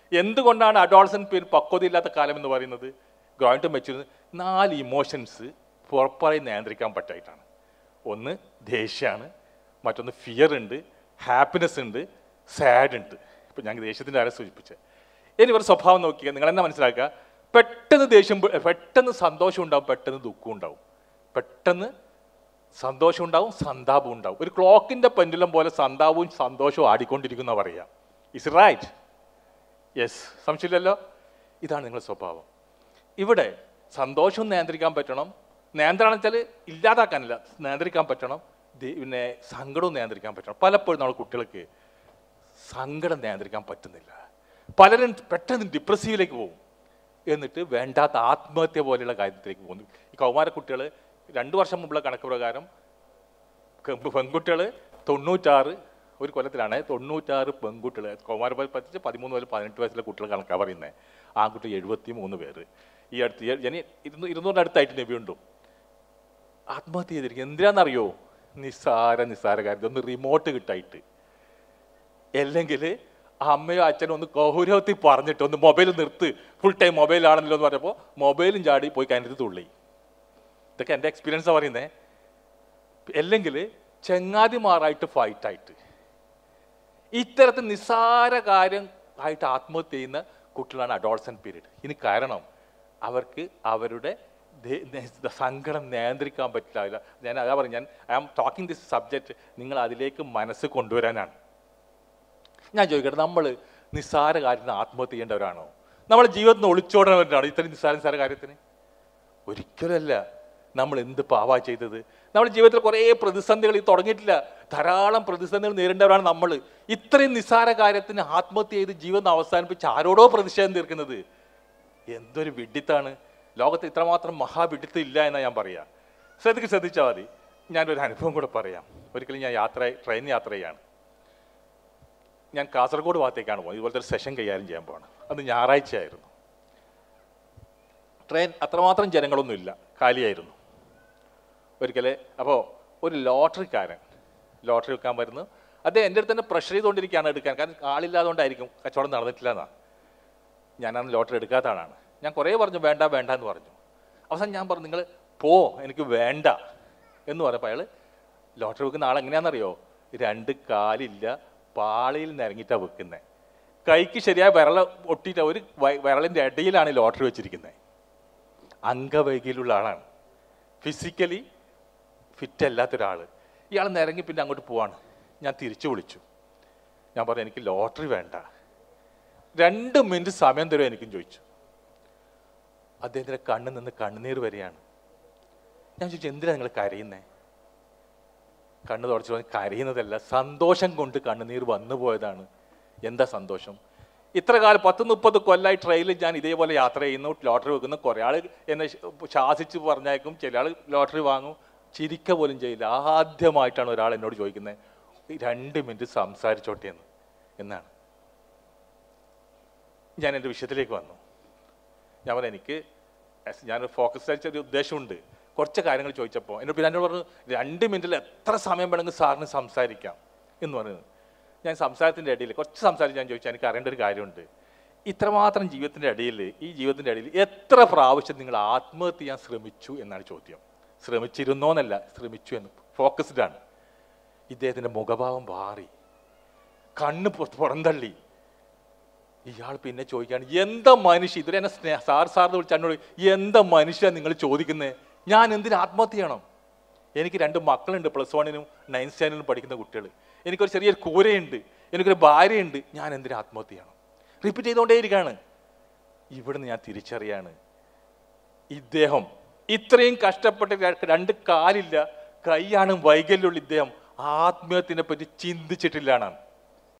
എന്തുകൊണ്ടാണ് അഡോൾസൻ പേര് പക്വതയില്ലാത്ത കാലം എന്ന് പറയുന്നത് ഗ്രോയിൻ ടു മെച്ചൂർ നാല് ഇമോഷൻസ് പുറപ്പായി നിയന്ത്രിക്കാൻ പറ്റായിട്ടാണ് ഒന്ന് ദേഷ്യമാണ് മറ്റൊന്ന് ഫിയർ ഉണ്ട് ഹാപ്പിനെസ് ഉണ്ട് സാഡ് ഉണ്ട് ഇപ്പം ഞാൻ ദേഷ്യത്തിൻ്റെ ആരെ സൂചിപ്പിച്ചത് ഇനി ഇവരുടെ സ്വഭാവം നോക്കിയാൽ നിങ്ങൾ എന്നാ മനസ്സിലാക്കുക പെട്ടെന്ന് ദേഷ്യം പെ- പെട്ടെന്ന് സന്തോഷം ഉണ്ടാവും പെട്ടെന്ന് ദുഃഖം ഉണ്ടാവും പെട്ടെന്ന് സന്തോഷം ഉണ്ടാവും സന്താപവും ഉണ്ടാവും ഒരു ക്ലോക്കിന്റെ പെൻഡുലം പോലെ സന്താപവും സന്തോഷവും ആടിക്കൊണ്ടിരിക്കുന്ന പറയാം ഇസ് റൈറ്റ് യെസ് സംശയമില്ലല്ലോ ഇതാണ് നിങ്ങളുടെ സ്വഭാവം ഇവിടെ സന്തോഷം നിയന്ത്രിക്കാൻ പറ്റണം നിയന്ത്രണം വെച്ചാൽ ഇല്ലാതാക്കാനില്ല നിയന്ത്രിക്കാൻ പറ്റണം ദേ- പിന്നെ സങ്കടവും നിയന്ത്രിക്കാൻ പറ്റണം പലപ്പോഴും നമ്മൾ കുട്ടികൾക്ക് സങ്കടം നിയന്ത്രിക്കാൻ പറ്റുന്നില്ല പലരും പെട്ടെന്ന് ഡിപ്രസീവിലേക്ക് പോകും എന്നിട്ട് വേണ്ടാത്ത ആത്മഹത്യ പോലെയുള്ള കാര്യത്തിലേക്ക് പോകുന്നു ഈ കൗമാര കുട്ടികൾ രണ്ട് വർഷം മുമ്പുള്ള കണക്ക് പ്രകാരം പെൺകുട്ടികൾ തൊണ്ണൂറ്റാറ് ഒരു കൊല്ലത്തിലാണ് തൊണ്ണൂറ്റാറ് പെൺകുട്ടികൾ കൗമാര പറ്റിച്ച് പതിമൂന്ന് മുതൽ പതിനെട്ട് വയസ്സിലെ കുട്ടികൾ കണക്കാണ് പറയുന്നത് ആൺകുട്ടി എഴുപത്തി മൂന്ന് പേര് ഈ അടുത്ത് ഈ- ഞാൻ ഇരുന്നൂ ഇരുന്നൂറിന് അടുത്തായിട്ട് നബിയുണ്ടും ആത്മഹത്യ ചെയ്തിരിക്കും എന്തിനാണെന്നറിയോ നിസ്സാര നിസ്സാര കാര്യം ഒന്ന് റിമോട്ട് കിട്ടായിട്ട് അല്ലെങ്കിൽ അമ്മയോ അച്ഛനോ ഒന്ന് ഗൗരവത്തിൽ പറഞ്ഞിട്ട് ഒന്ന് മൊബൈൽ നിർത്ത് ഫുൾ ടൈം മൊബൈലാണല്ലോ എന്ന് പറഞ്ഞപ്പോൾ മൊബൈലും ചാടി പോയി കിണറ്റ് തുള്ളി ഇതൊക്കെ എൻ്റെ എക്സ്പീരിയൻസാണ് പറയുന്നത് അല്ലെങ്കിൽ ചങ്ങാതിമാറായിട്ട് ഫൈറ്റായിട്ട് ഇത്തരത്തിൽ നിസ്സാര കാര്യം ആയിട്ട് ആത്മഹത്യ ചെയ്യുന്ന കുട്ടികളാണ് അഡോൾസൻ പീരീഡ് ഇനി കാരണം അവർക്ക് അവരുടെ ദേ- ദേ- സങ്കടം നിയന്ത്രിക്കാൻ പറ്റില്ല ഞാൻ അതാ പറഞ്ഞു ഞാൻ I am talking this subject നിങ്ങൾ അതിലേക്ക് മനസ്സ് കൊണ്ടുവരാനാണ് ഞാൻ ചോദിക്കട്ടെ നമ്മൾ നിസ്സാര കാര്യത്തിന് ആത്മഹത്യ ചെയ്യേണ്ടവരാണോ നമ്മുടെ ജീവിതത്തിൽ ഒളിച്ചോടേണ്ടവരാണോ ഇത്രയും നിസ്സാര നിസ്സാര കാര്യത്തിന് ഒരിക്കലല്ല നമ്മൾ എന്ത് പാവാ ചെയ്തത് നമ്മുടെ ജീവിതത്തിൽ കുറേ പ്രതിസന്ധികൾ ഇത് തുടങ്ങിയിട്ടില്ല ധാരാളം പ്രതിസന്ധികൾ നേരിടേണ്ടവരാണ് നമ്മൾ ഇത്രയും നിസ്സാര കാര്യത്തിന് ആത്മഹത്യ ചെയ്ത് ജീവിതം അവസാനിപ്പിച്ച് ആരോടോ പ്രതിഷേധം തീർക്കുന്നത് എന്തൊരു വിഡിത്താണ് ലോകത്ത് ഇത്രമാത്രം മഹാവിഡിത്തം ഇല്ല എന്നാ ഞാൻ പറയാം ശ്രദ്ധിക്ക് ശ്രദ്ധിച്ചാൽ മതി ഞാനൊരു അനുഭവം കൂടെ പറയാം ഒരിക്കലും ഞാൻ യാത്ര ട്രെയിൻ യാത്ര ചെയ്യാണ് ഞാൻ കാസർഗോഡ് ഭാഗത്തേക്കാണ് പോകുന്നത് ഇതുപോലത്തെ ഒരു സെഷൻ കൈകാര്യം ചെയ്യാൻ പോകണം അത് ഞായറാഴ്ചയായിരുന്നു ട്രെയിൻ അത്രമാത്രം ജനങ്ങളൊന്നുമില്ല കാലിയായിരുന്നു ഒരിക്കൽ അപ്പോൾ ഒരു ലോട്ടറിക്കാരൻ ലോട്ടറി വെക്കാൻ വരുന്നു അദ്ദേഹം എൻ്റെ അടുത്ത് തന്നെ പ്രഷർ ചെയ്തുകൊണ്ടിരിക്കുകയാണ് എടുക്കാൻ കാരണം ആളില്ലാതുകൊണ്ടായിരിക്കും കച്ചവടം നടന്നിട്ടില്ല എന്നാ ഞാനന്ന് ലോട്ടറി എടുക്കാത്ത ആളാണ് ഞാൻ കുറേ പറഞ്ഞു വേണ്ട വേണ്ട എന്ന് പറഞ്ഞു അവസാനം ഞാൻ പറഞ്ഞു നിങ്ങൾ പോ എനിക്ക് വേണ്ട എന്ന് പറഞ്ഞപ്പോൾ അയാൾ ലോട്ടറി വെക്കുന്ന ആൾ എങ്ങനെയാണെന്നറിയോ രണ്ട് കാലില്ല പാളയിൽ നിരങ്ങിയിട്ടാണ് വെക്കുന്നത് കൈക്ക് ശരിയായ വിരള ഒട്ടിയിട്ട് ഒരു വ- വിരളിൻ്റെ ഇടയിലാണ് ഈ ലോട്ടറി വെച്ചിരിക്കുന്നത് അംഗവൈകല്യമുള്ള ആളാണ് ഫിസിക്കലി ഫിറ്റ് അല്ലാത്ത ഒരാൾ ഇയാൾ നിരങ്ങി പിന്നെ അങ്ങോട്ട് പോവാണ് ഞാൻ തിരിച്ചു വിളിച്ചു ഞാൻ പറഞ്ഞു എനിക്ക് ലോട്ടറി വേണ്ട രണ്ട് മിനിറ്റ് സമയം തരുമോ എനിക്കും ചോദിച്ചു അദ്ദേഹത്തിൻ്റെ കണ്ണിൽ നിന്ന് കണ്ണുനീർ വരികയാണ് ഞാൻ ചോദിച്ചു എന്തിനാണ് നിങ്ങൾ കരയുന്നേ കണ്ണ് തുടച്ചു പറഞ്ഞ് കരയുന്നതല്ല സന്തോഷം കൊണ്ട് കണ്ണുനീർ വന്നു പോയതാണ് എന്താ സന്തോഷം ഇത്ര കാലം പത്ത് മുപ്പത് കൊല്ലമായി ട്രെയിനിൽ ഞാൻ ഇതേപോലെ യാത്ര ചെയ്യുന്നു ലോട്ടറി വെക്കുന്നു കുറേ ആൾ എന്നെ ശ- ശാസിച്ച് പറഞ്ഞേക്കും ചില ആൾ ലോട്ടറി വാങ്ങും ചിരിക്ക പോലും ചെയ്യില്ല ആദ്യമായിട്ടാണ് ഒരാൾ എന്നോട് ചോദിക്കുന്നത് "ഈ രണ്ട് മിനിറ്റ് സംസാരിച്ചോട്ടെ എന്ന് എന്നാണ് ഞാൻ എൻ്റെ വിഷയത്തിലേക്ക് വന്നു ഞാൻ പറഞ്ഞു എനിക്ക് as ഞാൻ ഫോക്കസ് അടിച്ച ഒരു ഉദ്ദേശമുണ്ട് കുറച്ച് കാര്യങ്ങൾ ചോദിച്ചപ്പോൾ എന്നോട് പിന്നെ എന്നോട് പറഞ്ഞു രണ്ട് മിനിറ്റിൽ എത്ര സമയം വേണമെങ്കിൽ സാറിന് സംസാരിക്കാം എന്ന് പറയുന്നത് ഞാൻ സംസാരത്തിൻ്റെ ഇടയിൽ കുറച്ച് സംസാരിച്ച് ഞാൻ ചോദിച്ചാൽ എനിക്ക് അറിയേണ്ട ഒരു കാര്യമുണ്ട് ഇത്രമാത്രം ജീവിതത്തിൻ്റെ ഇടയിൽ ഈ ജീവിതത്തിൻ്റെ ഇടയിൽ എത്ര പ്രാവശ്യം നിങ്ങൾ ആത്മഹത്യ ചെയ്യാൻ ശ്രമിച്ചു എന്നാണ് ചോദ്യം ശ്രമിച്ചിരുന്നോ എന്നല്ല ശ്രമിച്ചു എന്ന് ഫോക്കസ്ഡ് ആണ് ഇദ്ദേഹത്തിൻ്റെ മുഖഭാവം മാറി കണ്ണ് പുറ- പുറന്തള്ളി ഇയാൾ പിന്നെ ചോദിക്കുകയാണ് എന്താ മനുഷ്യ ഇതുവരെ എന്നെ സ്നേഹ സാർ സാറിന് വിളിച്ച എന്നോട് എന്താ മനുഷ്യ നിങ്ങൾ ചോദിക്കുന്നത് ഞാൻ എന്തിന് ആത്മഹത്യ ചെയ്യണം എനിക്ക് രണ്ട് മക്കളുണ്ട് പ്ലസ് വണ്ണിനും നയൻ സ്റ്റാൻഡേർഡിനും പഠിക്കുന്ന കുട്ടികൾ എനിക്കൊരു ചെറിയൊരു കൂരയുണ്ട് എനിക്കൊരു ഭാര്യയുണ്ട് ഞാൻ എന്തിന് ആത്മഹത്യ ചെയ്യണം റിപ്പീറ്റ് ചെയ്തുകൊണ്ടേയിരിക്കുകയാണ് ഇവിടുന്ന് ഞാൻ തിരിച്ചറിയാണ് ഇദ്ദേഹം ഇത്രയും കഷ്ടപ്പെട്ട് ര- രണ്ട് കാലില്ല കൈയാണ് വൈകല്യമുള്ള ഇദ്ദേഹം ആത്മഹത്യനെ പറ്റി ചിന്തിച്ചിട്ടില്ലാണ്